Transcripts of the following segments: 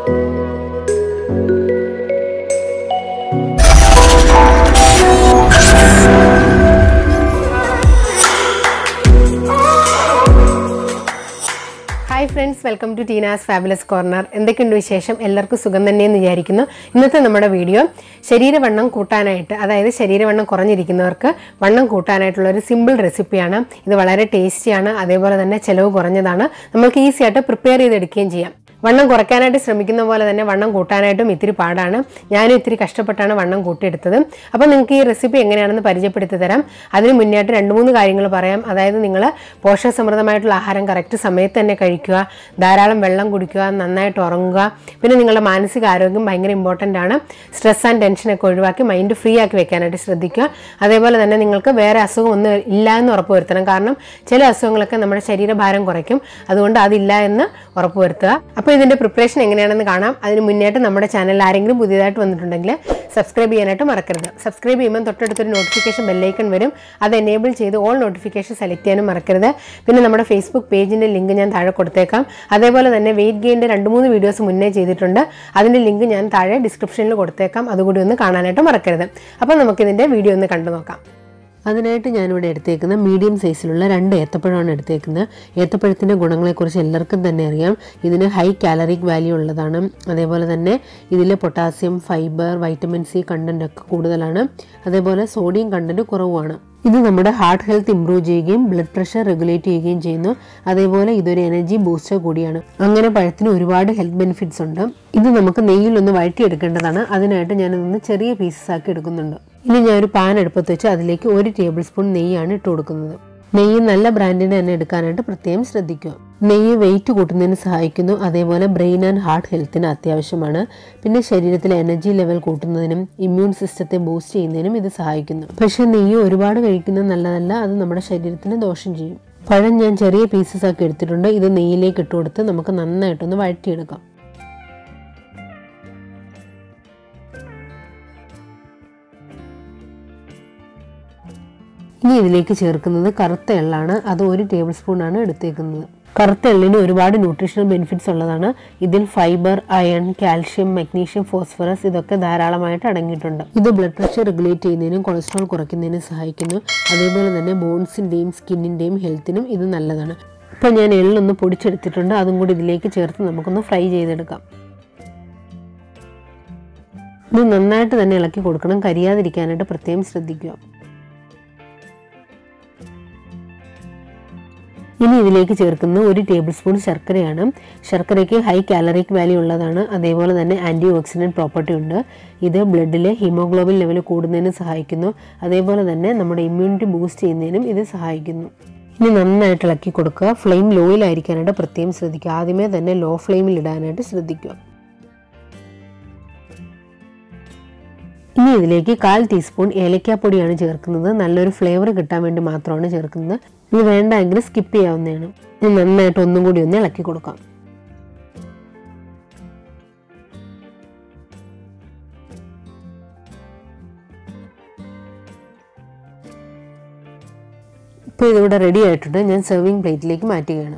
hi friends welcome to Teena's fabulous corner എന്തൊക്കെയുണ്ട് വിശേഷം എല്ലാവർക്കും സുഖം തന്നെയെന്ന് വിചാരിക്കുന്നു ഇന്നത്തെ നമ്മുടെ വീഡിയോ ശരീരവണ്ണം കൂട്ടാനായിട്ട് അതായത് ശരീരവണ്ണം കുറഞ്ഞിരിക്കുന്നവർക്ക് വണ്ണം കൂട്ടാനായിട്ടുള്ള ഒരു സിമ്പിൾ റെസിപ്പിയാണ് ഇത് വളരെ ടേസ്റ്റിയാണ് അതേപോലെ തന്നെ ചിലവ് കുറഞ്ഞതാണ് നമുക്ക് ഈസി ആയിട്ട് പ്രിപ്പയർ ചെയ്തെടുക്കുകയും ചെയ്യാം വണ്ണം കുറയ്ക്കാനായിട്ട് ശ്രമിക്കുന്ന പോലെ തന്നെ വണ്ണം കൂട്ടാനായിട്ടും ഇത്തിരി പാടാണ് ഞാനും ഇത്തിരി കഷ്ടപ്പെട്ടാണ് വണ്ണം കൂട്ടിയെടുത്തത് അപ്പോൾ നിങ്ങൾക്ക് ഈ റെസിപ്പി എങ്ങനെയാണെന്ന് പരിചയപ്പെടുത്തി തരാം അതിന് മുന്നേയായിട്ട് രണ്ട് മൂന്ന് കാര്യങ്ങൾ പറയാം അതായത് നിങ്ങൾ പോഷകസമൃദ്ധമായിട്ടുള്ള ആഹാരം കറക്റ്റ് സമയത്ത് തന്നെ കഴിക്കുക ധാരാളം വെള്ളം കുടിക്കുക നന്നായിട്ട് ഉറങ്ങുക പിന്നെ നിങ്ങളുടെ മാനസിക ആരോഗ്യം ഭയങ്കര ഇമ്പോർട്ടൻ്റ് ആണ് സ്ട്രെസ് ആൻഡ് ടെൻഷനൊക്കെ ഒഴിവാക്കി മൈൻഡ് ഫ്രീ ആക്കി വെക്കാനായിട്ട് ശ്രദ്ധിക്കുക അതേപോലെ തന്നെ നിങ്ങൾക്ക് വേറെ അസുഖം ഒന്നും ഇല്ല എന്ന് ഉറപ്പുവരുത്തണം കാരണം ചില അസുഖങ്ങളൊക്കെ നമ്മുടെ ശരീരഭാരം കുറയ്ക്കും അതുകൊണ്ട് അതില്ല എന്ന് ഉറപ്പുവരുത്തുക അപ്പോൾ ഇതിൻ്റെ പ്രിപ്പറേഷൻ എങ്ങനെയാണെന്ന് കാണാം അതിന് മുന്നേറ്റ് നമ്മുടെ ചാനലിൽ ആരെങ്കിലും പുതിയതായിട്ട് വന്നിട്ടുണ്ടെങ്കിൽ സബ്സ്ക്രൈബ് ചെയ്യാനായിട്ട് മറക്കരുത് സബ്സ്ക്രൈബ് ചെയ്യുമ്പോൾ തൊട്ടടുത്തൊരു നോട്ടിഫിക്കേഷൻ ബെല്ലൈക്കൺ വരും അത് എനേബിൾ ചെയ്ത് ഓൾ നോട്ടിഫിക്കേഷൻ സെലക്ട് ചെയ്യാനും മറക്കരുത് പിന്നെ നമ്മുടെ ഫേസ്ബുക്ക് പേജിൻ്റെ ലിങ്ക് ഞാൻ താഴെ കൊടുത്തേക്കാം അതേപോലെ തന്നെ വെയിറ്റ് ഗെയിൻ്റെ രണ്ട് മൂന്ന് വീഡിയോസ് മുന്നേ ചെയ്തിട്ടുണ്ട് അതിൻ്റെ ലിങ്ക് ഞാൻ താഴെ ഡിസ്ക്രിപ്ഷനിൽ കൊടുത്തേക്കാം അതുകൂടി ഒന്ന് കാണാനായിട്ട് മറക്കരുത് അപ്പോൾ നമുക്കിതിൻ്റെ വീഡിയോ ഒന്ന് കണ്ടു നോക്കാം അതിനായിട്ട് ഞാനിവിടെ എടുത്തേക്കുന്ന മീഡിയം സൈസിലുള്ള രണ്ട് ഏത്തപ്പഴമാണ് എടുത്തേക്കുന്നത് ഏത്തപ്പഴത്തിൻ്റെ ഗുണങ്ങളെക്കുറിച്ച് എല്ലാവർക്കും തന്നെ അറിയാം ഇതിന് ഹൈ കാലറിക് വാല്യൂ ഉള്ളതാണ് അതേപോലെ തന്നെ ഇതിൽ potassium fibre vitamin C content ഒക്കെ കൂടുതലാണ് അതേപോലെ സോഡിയം കണ്ടൻറ്റ് കുറവുമാണ് ഇത് നമ്മുടെ ഹാർട്ട് ഹെൽത്ത് ഇംപ്രൂവ് ചെയ്യുകയും ബ്ലഡ് പ്രഷർ റെഗുലേറ്റ് ചെയ്യുകയും ചെയ്യുന്നു അതേപോലെ ഇതൊരു എനർജി ബൂസ്റ്റർ കൂടിയാണ് അങ്ങനെ പഴത്തിന് ഒരുപാട് ഹെൽത്ത് ബെനിഫിറ്റ്സ് ഉണ്ട് ഇത് നമുക്ക് നെയ്യിലൊന്ന് വഴറ്റിയെടുക്കേണ്ടതാണ് അതിനായിട്ട് ഞാനിതൊന്ന് ചെറിയ പീസസ് ആക്കി എടുക്കുന്നുണ്ട് ഇനി ഞാനൊരു പാൻ അടുപ്പത്ത് വെച്ച് അതിലേക്ക് ഒരു ടേബിൾ സ്പൂൺ നെയ്യാണ് ഇട്ട് കൊടുക്കുന്നത് നെയ്യ് നല്ല ബ്രാൻഡിൻ്റെ തന്നെ എടുക്കാനായിട്ട് പ്രത്യേകം ശ്രദ്ധിക്കുക നെയ്യ് വെയിറ്റ് കൂട്ടുന്നതിന് സഹായിക്കുന്നു അതേപോലെ ബ്രെയിൻ ആൻഡ് ഹാർട്ട് ഹെൽത്തിന് അത്യാവശ്യമാണ് പിന്നെ ശരീരത്തിലെ എനർജി ലെവൽ കൂട്ടുന്നതിനും ഇമ്മ്യൂൺ സിസ്റ്റത്തെ ബൂസ്റ്റ് ചെയ്യുന്നതിനും ഇത് സഹായിക്കുന്നു പക്ഷേ നെയ്യ് ഒരുപാട് കഴിക്കുന്നത് നല്ലതല്ല അത് നമ്മുടെ ശരീരത്തിന് ദോഷം ചെയ്യും പഴം ഞാൻ ചെറിയ പീസസ് ആക്കി എടുത്തിട്ടുണ്ട് ഇത് നെയ്യിലേക്ക് ഇട്ട് കൊടുത്ത് നമുക്ക് നന്നായിട്ടൊന്ന് വഴറ്റിയെടുക്കാം ഇനി ഇതിലേക്ക് ചേർക്കുന്നത് കറുത്ത എള്ളാണ് അത് ഒരു ടേബിൾ സ്പൂൺ ആണ് എടുത്തേക്കുന്നത് കറുത്ത എള്ളിന് ഒരുപാട് ന്യൂട്രീഷണൽ ബെനിഫിറ്റ്സ് ഉള്ളതാണ് ഇതിൽ fibre iron calcium magnesium phosphorus ഇതൊക്കെ ധാരാളമായിട്ട് അടങ്ങിയിട്ടുണ്ട് ഇത് ബ്ലഡ് പ്രഷർ റെഗുലേറ്റ് ചെയ്യുന്നതിനും കൊളസ്ട്രോൾ കുറയ്ക്കുന്നതിനും സഹായിക്കുന്നു അതേപോലെ തന്നെ ബോൺസിൻ്റെയും സ്കിന്നിൻ്റെയും ഹെൽത്തിനും ഇത് നല്ലതാണ് ഇപ്പോൾ ഞാൻ എള്ളൊന്ന് പൊടിച്ചെടുത്തിട്ടുണ്ട് അതും കൂടി ഇതിലേക്ക് ചേർത്ത് നമുക്കൊന്ന് ഫ്രൈ ചെയ്തെടുക്കാം ഇത് നന്നായിട്ട് തന്നെ ഇളക്കി കൊടുക്കണം കരിയാതിരിക്കാനായിട്ട് പ്രത്യേകം ശ്രദ്ധിക്കുക ഇനി ഇതിലേക്ക് ചേർക്കുന്ന ഒരു ടേബിൾ സ്പൂൺ ശർക്കരയാണ് ശർക്കരയ്ക്ക് ഹൈ കാലറിക് വാല്യൂ ഉള്ളതാണ് അതേപോലെ തന്നെ ആൻറ്റി ഓക്സിഡൻറ്റ് പ്രോപ്പർട്ടി ഉണ്ട് ഇത് ബ്ലഡിലെ ഹീമോഗ്ലോബിൻ ലെവൽ കൂടുന്നതിന് സഹായിക്കുന്നു അതേപോലെ തന്നെ നമ്മുടെ ഇമ്മ്യൂണിറ്റി ബൂസ്റ്റ് ചെയ്യുന്നതിനും ഇത് സഹായിക്കുന്നു ഇനി നന്നായിട്ട് ഇളക്കി കൊടുക്കുക ഫ്ലെയിം ലോയിലായിരിക്കാനായിട്ട് പ്രത്യേകം ശ്രദ്ധിക്കുക ആദ്യമേ തന്നെ ലോ ഫ്ലെയിമിൽ ഇടാനായിട്ട് ശ്രദ്ധിക്കുക ഇനി ഇതിലേക്ക് കാൽ ടീസ്പൂൺ ഏലക്കാപ്പൊടിയാണ് ചേർക്കുന്നത് നല്ലൊരു ഫ്ലേവർ കിട്ടാൻ വേണ്ടി മാത്രമാണ് ചേർക്കുന്നത് ഇത് വേണ്ടെങ്കിൽ സ്കിപ്പ് ചെയ്യാവുന്നതാണ് ഇനി നന്നായിട്ട് ഒന്നും കൂടി ഒന്ന് ഇളക്കി കൊടുക്കാം ഇപ്പോൾ ഇതിവിടെ റെഡി ആയിട്ടുണ്ട് ഞാൻ സെർവിങ് പ്ലേറ്റിലേക്ക് മാറ്റുകയാണ്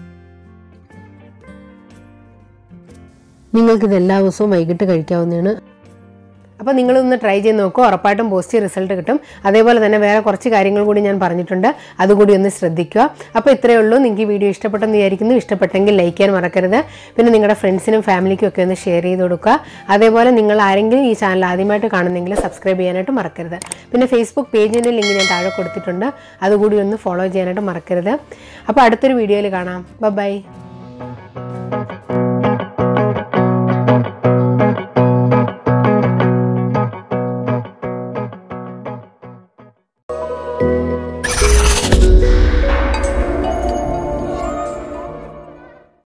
നിങ്ങൾക്കിത് എല്ലാ ദിവസവും വൈകിട്ട് കഴിക്കാവുന്നതാണ് അപ്പോൾ നിങ്ങളൊന്ന് ട്രൈ ചെയ്ത് നോക്കുക ഉറപ്പായിട്ടും പോസിറ്റീവ് റിസൾട്ട് കിട്ടും അതേപോലെ തന്നെ വേറെ കുറച്ച് കാര്യങ്ങൾ കൂടി ഞാൻ പറഞ്ഞിട്ടുണ്ട് അതുകൂടി ഒന്ന് ശ്രദ്ധിക്കുക അപ്പോൾ ഇത്രയേ ഉള്ളൂ നിങ്ങൾക്ക് ഈ വീഡിയോ ഇഷ്ടപ്പെട്ടെന്ന് വിചാരിക്കുന്നു ഇഷ്ടപ്പെട്ടെങ്കിൽ ലൈക്ക് ചെയ്യാൻ മറക്കരുത് പിന്നെ നിങ്ങളുടെ ഫ്രണ്ട്സിനും ഫാമിലിക്കും ഒക്കെ ഒന്ന് ഷെയർ ചെയ്ത് കൊടുക്കുക അതേപോലെ നിങ്ങൾ ആരെങ്കിലും ഈ ചാനൽ ആദ്യമായിട്ട് കാണുന്നെങ്കിൽ സബ്സ്ക്രൈബ് ചെയ്യാനായിട്ട് മറക്കരുത് പിന്നെ ഫേസ്ബുക്ക് പേജിൻ്റെ ലിങ്ക് ഞാൻ താഴെ കൊടുത്തിട്ടുണ്ട് അതുകൂടി ഒന്ന് ഫോളോ ചെയ്യാനായിട്ട് മറക്കരുത് അപ്പോൾ അടുത്തൊരു വീഡിയോയിൽ കാണാം ബൈ